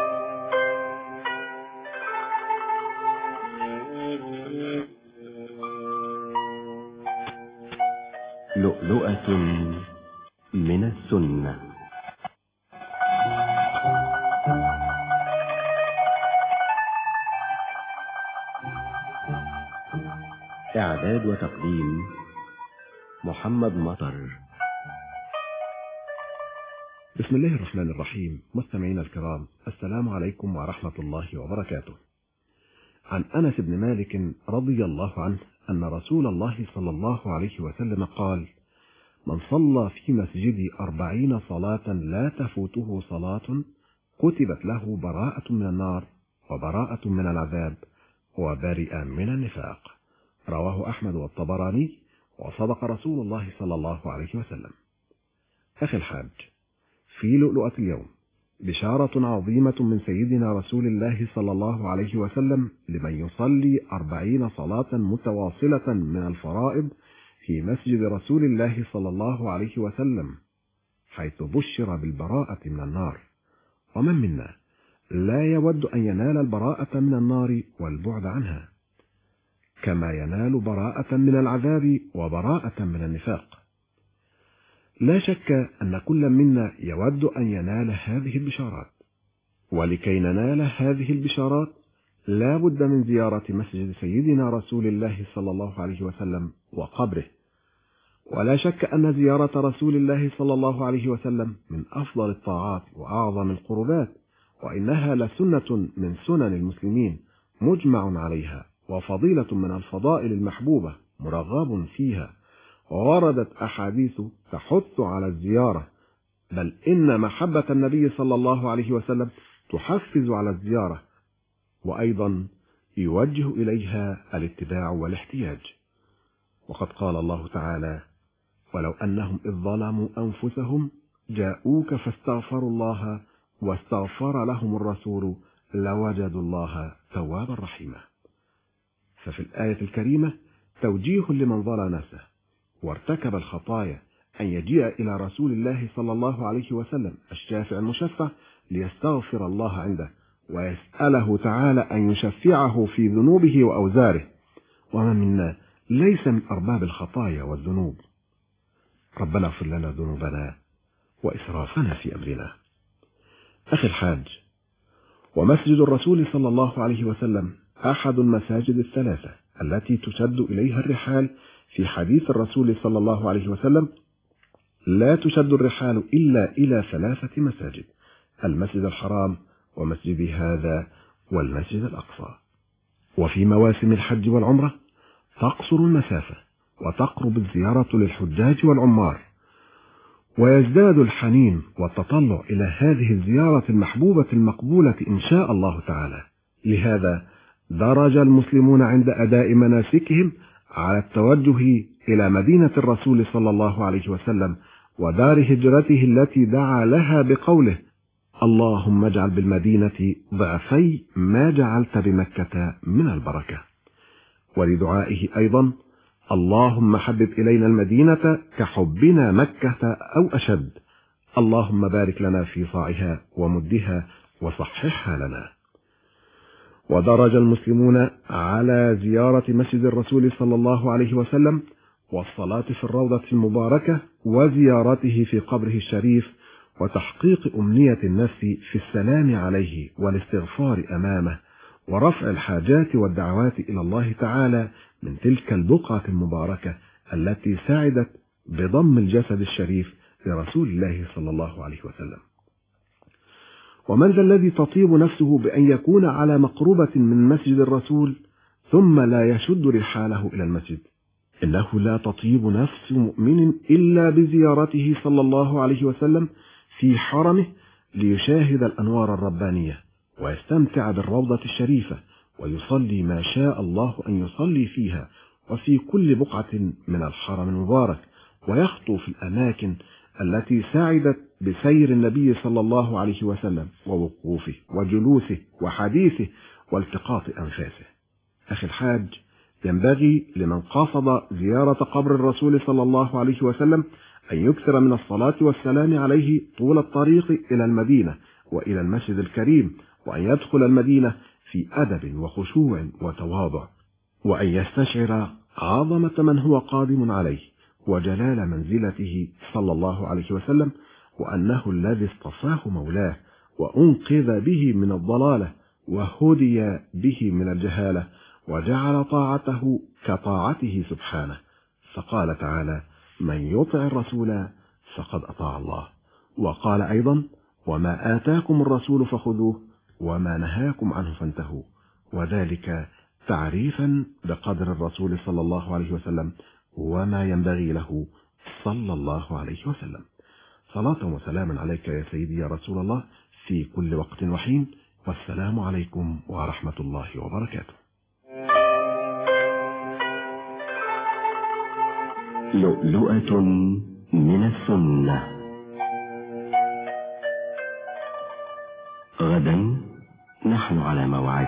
لؤلؤة من السنة إعداد وتقديم محمد مطر بسم الله الرحمن الرحيم مستمعينا الكرام السلام عليكم ورحمة الله وبركاته عن أنس بن مالك رضي الله عنه أن رسول الله صلى الله عليه وسلم قال من صلى في مسجدي أربعين صلاة لا تفوته صلاة كتبت له براءة من النار وبراءة من العذاب وبرئ من النفاق رواه أحمد والطبراني وصدق رسول الله صلى الله عليه وسلم أخي الحاج في لؤلؤة اليوم بشارة عظيمة من سيدنا رسول الله صلى الله عليه وسلم لمن يصلي أربعين صلاة متواصلة من الفرائض في مسجد رسول الله صلى الله عليه وسلم حيث بشر بالبراءة من النار ومن منا لا يود أن ينال البراءة من النار والبعد عنها كما ينال براءة من العذاب وبراءة من النفاق لا شك أن كل منا يود أن ينال هذه البشارات ولكي ننال هذه البشارات لا بد من زيارة مسجد سيدنا رسول الله صلى الله عليه وسلم وقبره ولا شك أن زيارة رسول الله صلى الله عليه وسلم من أفضل الطاعات وأعظم القربات وإنها لسنة من سنن المسلمين مجمع عليها وفضيلة من الفضائل المحبوبة مرغب فيها ووردت أحاديث تحث على الزيارة بل إن محبة النبي صلى الله عليه وسلم تحفز على الزيارة وأيضا يوجه إليها الاتباع والاحتياج وقد قال الله تعالى ولو أنهم إذ ظلموا أنفسهم جاءوك فاستغفروا الله واستغفر لهم الرسول لوجدوا الله توابا رحيما ففي الآية الكريمة توجيه لمن ظلم نفسه وارتكب الخطايا أن يجيء إلى رسول الله صلى الله عليه وسلم الشافع المشفع ليستغفر الله عنده ويسأله تعالى أن يشفعه في ذنوبه وأوزاره ومن منا ليس من أرباب الخطايا والذنوب ربنا اغفر لنا ذنوبنا وإسرافنا في أمرنا أخي الحاج ومسجد الرسول صلى الله عليه وسلم أحد المساجد الثلاثة التي تشد إليها الرحال في حديث الرسول صلى الله عليه وسلم لا تشد الرحال إلا إلى ثلاثة مساجد المسجد الحرام ومسجد هذا والمسجد الأقصى وفي مواسم الحج والعمرة تقصر المسافة وتقرب الزيارة للحجاج والعمار ويزداد الحنين والتطلع إلى هذه الزيارة المحبوبة المقبولة إن شاء الله تعالى لهذا درج المسلمون عند أداء مناسكهم على التوجه إلى مدينة الرسول صلى الله عليه وسلم ودار هجرته التي دعا لها بقوله اللهم اجعل بالمدينة ضعفي ما جعلت بمكة من البركة ولدعائه أيضا اللهم حبب إلينا المدينة كحبنا مكة أو أشد اللهم بارك لنا في صاعها ومدها وصححها لنا ودرج المسلمون على زيارة مسجد الرسول صلى الله عليه وسلم والصلاة في الروضة المباركة وزيارته في قبره الشريف وتحقيق أمنية النفس في السلام عليه والاستغفار أمامه ورفع الحاجات والدعوات إلى الله تعالى من تلك البقعة المباركة التي ساعدت بضم الجسد الشريف لرسول الله صلى الله عليه وسلم ومن ذا الذي تطيب نفسه بأن يكون على مقربة من مسجد الرسول ثم لا يشد رحاله إلى المسجد إنه لا تطيب نفس مؤمن إلا بزيارته صلى الله عليه وسلم في حرمه ليشاهد الأنوار الربانية ويستمتع بالروضة الشريفة ويصلي ما شاء الله أن يصلي فيها وفي كل بقعة من الحرم المبارك ويخطو في الأماكن التي ساعدت بسير النبي صلى الله عليه وسلم ووقوفه وجلوسه وحديثه والتقاط أنفاسه أخي الحاج ينبغي لمن قصد زيارة قبر الرسول صلى الله عليه وسلم أن يكثر من الصلاة والسلام عليه طول الطريق إلى المدينة وإلى المسجد الكريم وأن يدخل المدينة في أدب وخشوع وتواضع وأن يستشعر عظمة من هو قادم عليه وجلال منزلته صلى الله عليه وسلم وأنه الذي اصطفاه مولاه وأنقذ به من الضلالة وهدي به من الجهالة وجعل طاعته كطاعته سبحانه فقال تعالى من يطع الرسول فقد أطاع الله وقال أيضا وما آتاكم الرسول فخذوه وما نهاكم عنه فانتهوا وذلك تعريفا بقدر الرسول صلى الله عليه وسلم وما ينبغي له صلى الله عليه وسلم صلاة وسلاما عليك يا سيدي يا رسول الله في كل وقت وحين والسلام عليكم ورحمة الله وبركاته لؤلؤة من السنة غدا نحن على موعد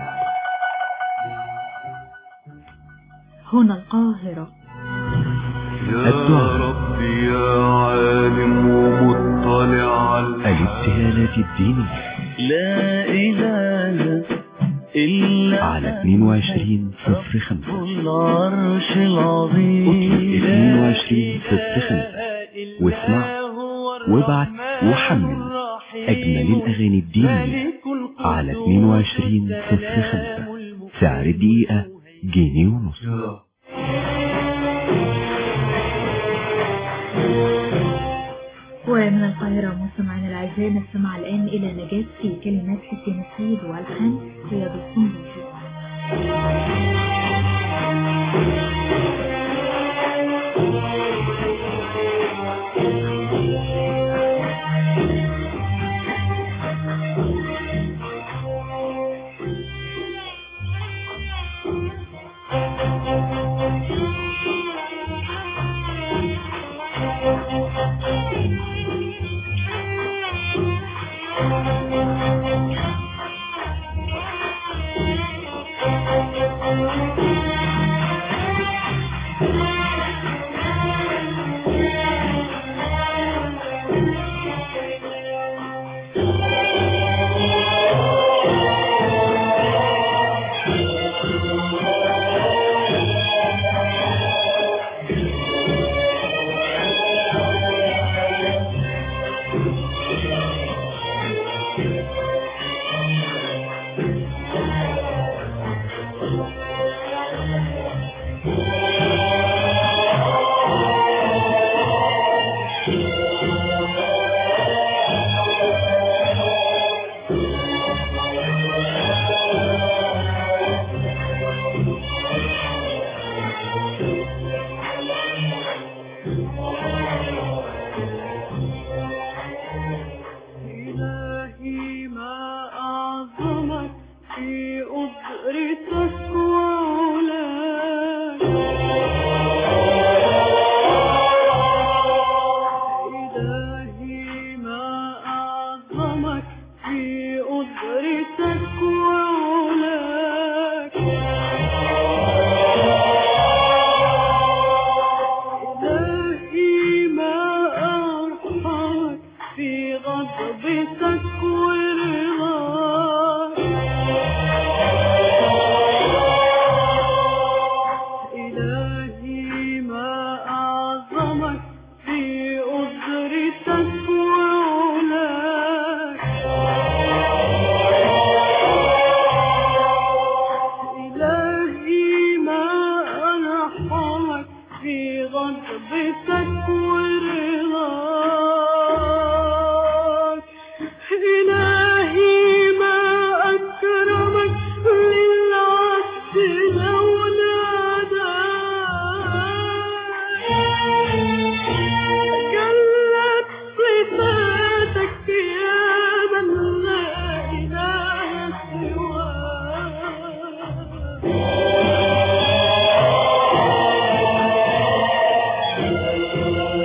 هنا القاهرة يا ربي يا عالم ومطلع على الابتهالات الدينية لا إله إلا على 22 صفر 5 العرش العظيم 22 صفر 5 واسمع وابعت وحمل أجمل الأغاني الدينية على 22 صفر 5 سعر الدقيقة جنيه ونص ومن القاهرة مستمعينا الأعزاء نستمع الآن إلى نجاة في كلمات حسين السيد وألحان رياض السنبوطي إلهي ما أعظمك في قدرتك وعلاك إلهي ما أعظمك في قدرتك وعلاك إلهي ما أرحمك في غضبتك ورضاك إلهي ما أعظمك في قدرتك وعلاك إلهي ما أرحمك في غضبتك ورضاك إلهي ما أكرمك للعبد لو ناداك جلت صفاتك يا من لا إله سواك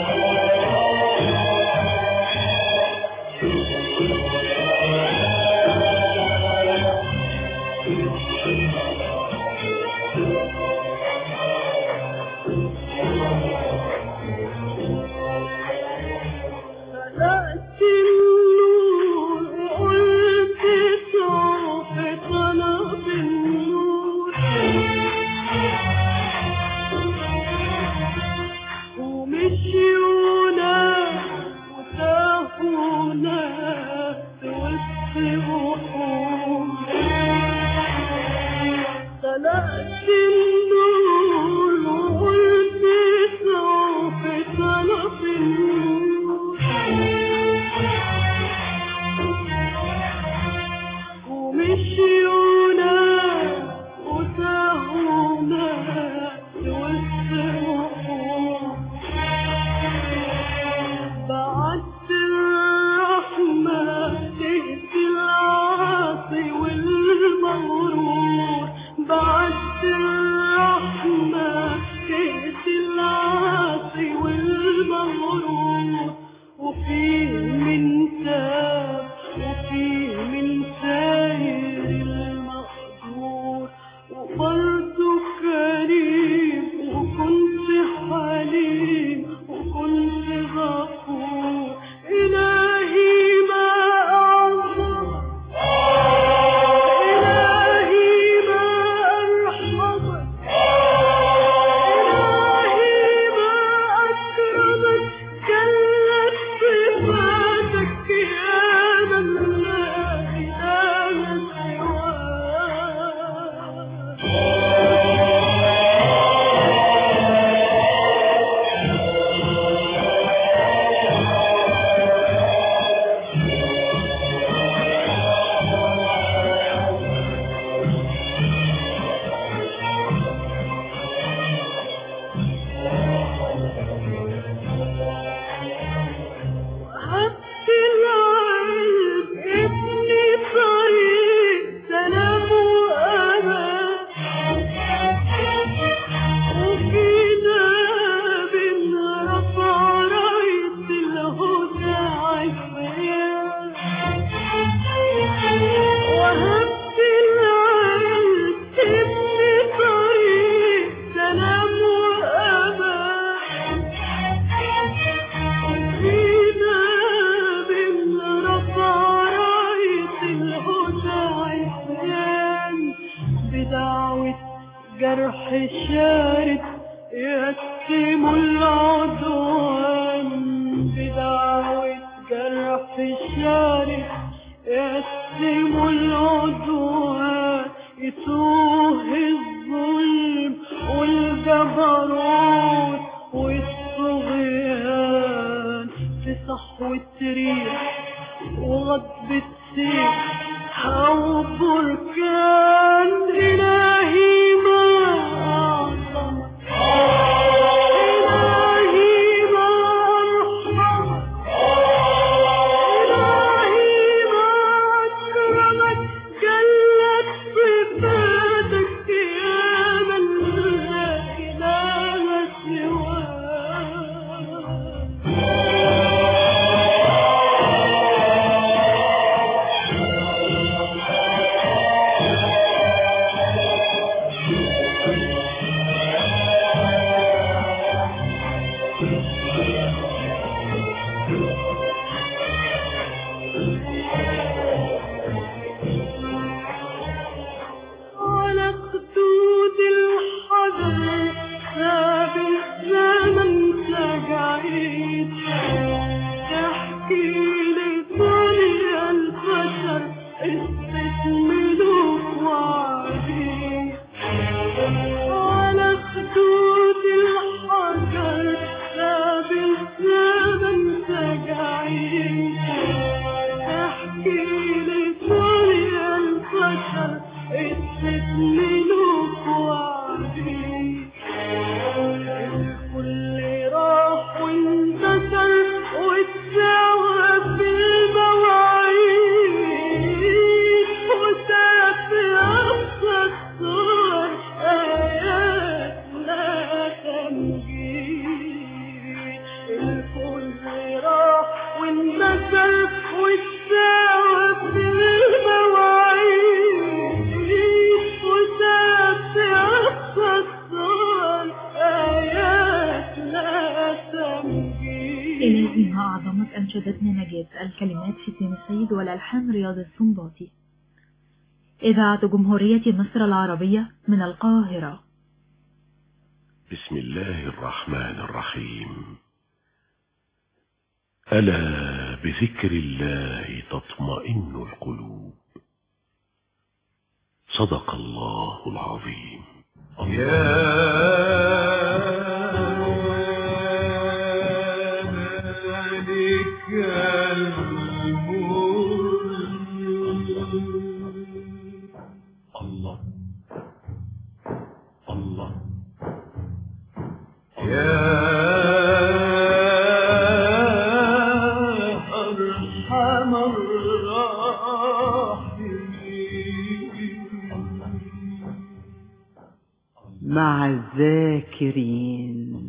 الشارد يكتم العدوان بدعوة جرح الشارد يكتم العدوان يتوه الظلم والجبروت والطغيان في صحوة ريح وغضبة سيف أو بركان إلهي ما أعظمك إلهي ما أرحمك إلهي ما أكرمك جلت صفاتك يا من لا إله على خدود الحجر ساب الزمن تجعيد تحكي لدنيا البشر قصة ملوك وعبيد على خدود الحجر ساب الزمن تجعيد تحكي لدنيا البشر قصة ملوك وعبيد الكل راح وانتشر واتساوى بالمواعيد وساب في أقصى الصور آيات لا تمجيد الكل راح وانتشر واتساوى بالمواعيد وساب في أقصى الصور آيات لا تمجيد إلهي ما أعظمك أنشدتنا نجاة الكلمات حسين السيد والألحان رياض السنباطي إذاعة جمهورية مصر العربية من القاهرة بسم الله الرحمن الرحيم ألا بذكر الله تطمئن القلوب صدق الله العظيم الله الله أرحم مع الذاكرين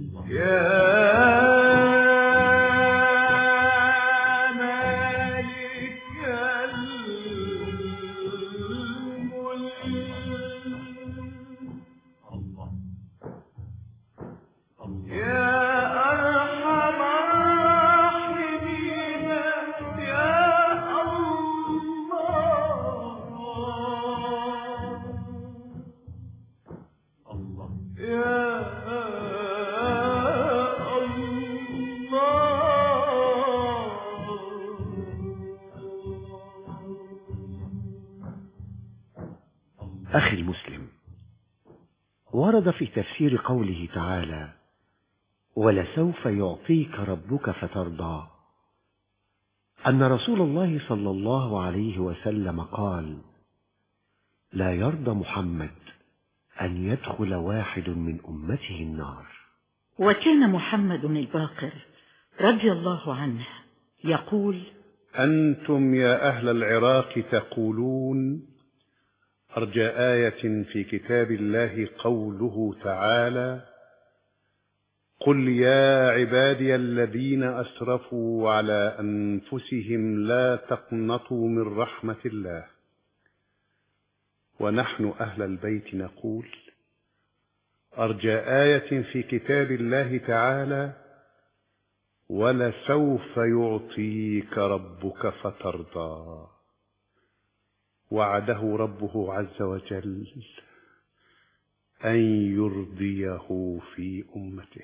أخي المسلم ورد في تفسير قوله تعالى ولسوف يعطيك ربك فترضى أن رسول الله صلى الله عليه وسلم قال لا يرضى محمد أن يدخل واحد من أمته النار وكان محمد الباقر رضي الله عنه يقول أنتم يا أهل العراق تقولون أرجى آية في كتاب الله قوله تعالى قل يا عبادي الذين أسرفوا على أنفسهم لا تقنطوا من رحمة الله ونحن أهل البيت نقول أرجى آية في كتاب الله تعالى ولسوف يعطيك ربك فترضى وعده ربه عز وجل أن يرضيه في أمته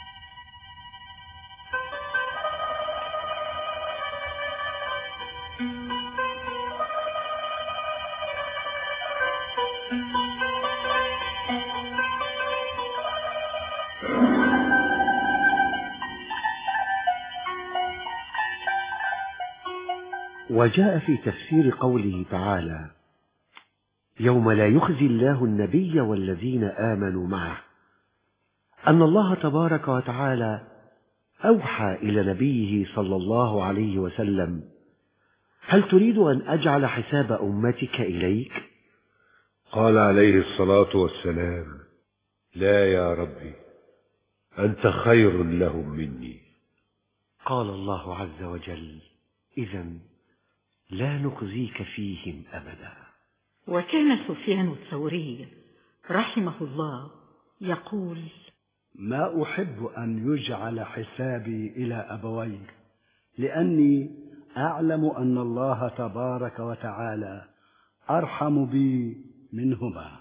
وجاء في تفسير قوله تعالى يوم لا يخزي الله النبي والذين آمنوا معه أن الله تبارك وتعالى أوحى إلى نبيه صلى الله عليه وسلم هل تريد أن أجعل حساب أمتك إليك؟ قال عليه الصلاة والسلام لا يا ربي أنت خير لهم مني قال الله عز وجل إذا لا نخزيك فيهم أبدا وكان سفيان الثوري رحمه الله يقول ما أحب أن يجعل حسابي إلى أبوي لأني أعلم أن الله تبارك وتعالى أرحم بي منهما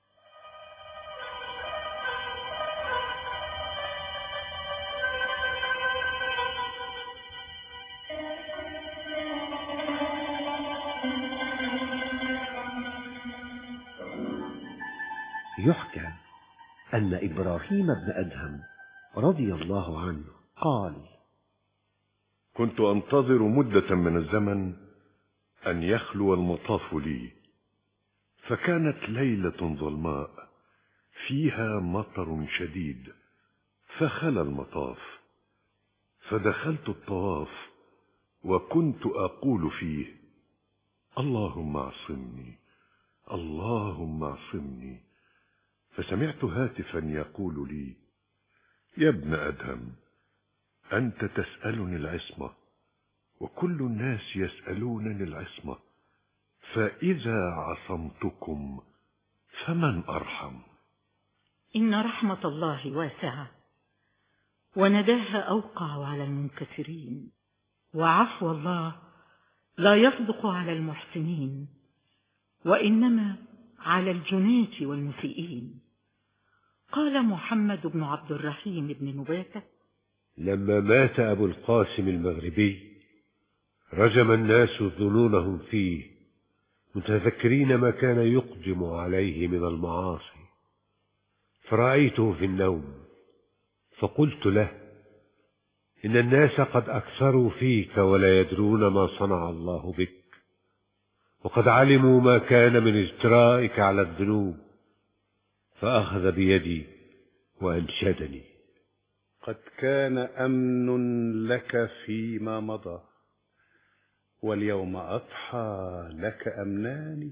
يحكى أن إبراهيم بن أدهم رضي الله عنه قال كنت أنتظر مدة من الزمن أن يخلو المطاف لي فكانت ليلة ظلماء فيها مطر شديد فخلى المطاف فدخلت الطواف وكنت أقول فيه اللهم اعصمني اللهم اعصمني فسمعت هاتفا يقول لي يا ابن أدهم أنت تسألني العصمة وكل الناس يسألونني العصمة فإذا عصمتكم فمن أرحم إن رحمة الله واسعة ونداها أوقع على المنكسرين وعفو الله لا يصدق على المحسنين وإنما على الجناة والمسيئين قال محمد بن عبد الرحيم بن نباتة لما مات أبو القاسم المغربي رجم الناس ظنونهم فيه متذكرين ما كان يقدم عليه من المعاصي فرأيته في النوم فقلت له إن الناس قد أكثروا فيك ولا يدرون ما صنع الله بك وقد علموا ما كان من اجترائك على الذنوب فأخذ بيدي وأنشدني قد كان أمن لك فيما مضى واليوم أضحى لك أمنان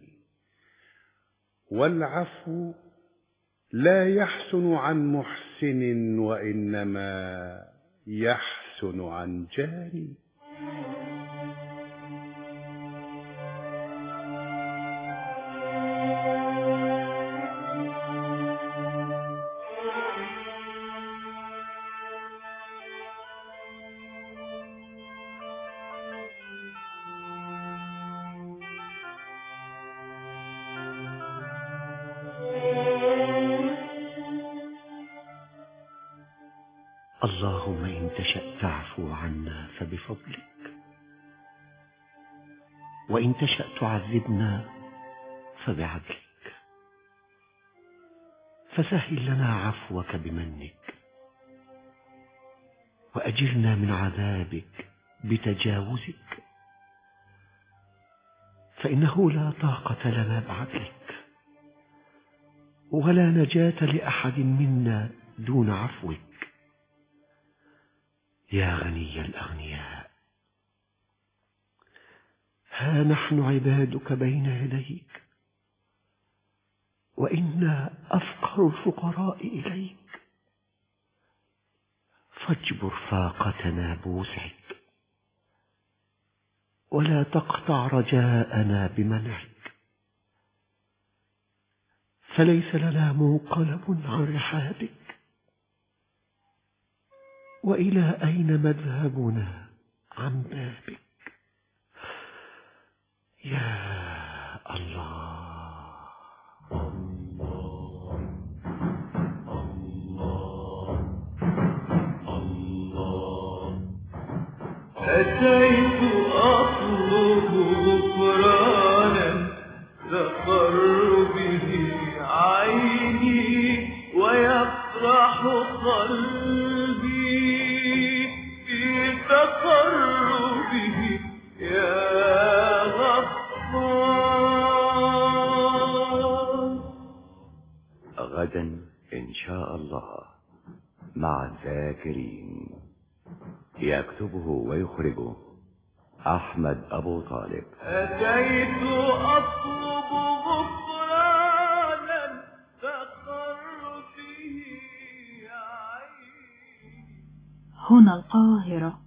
والعفو لا يحسن عن محسن وإنما يحسن عن جاني اللهم إن تشأ تعفو عنا فبفضلك وإن تشأ تعذبنا فبعدلك فسهل لنا عفوك بمنك وأجرنا من عذابك بتجاوزك فإنه لا طاقة لنا بعدلك ولا نجاة لأحد منا دون عفوك يا غني الأغنياء ها نحن عبادك بين يديك وإنا أفقر الفقراء إليك فاجبر فاقتنا بوسعك ولا تقطع رجاءنا بمنعك فليس لنا منقلب عن رحابك وإلى أين مذهبنا عن بابك يا الله أتيت أطلب غفرانا تقر به عيني ويفرح قلبي في تقربه يا غفار غدا إن شاء الله مع الذاكرين يكتبه ويخرجه أحمد أبو طالب أتيت أطلب غفرانا تقر به هنا القاهرة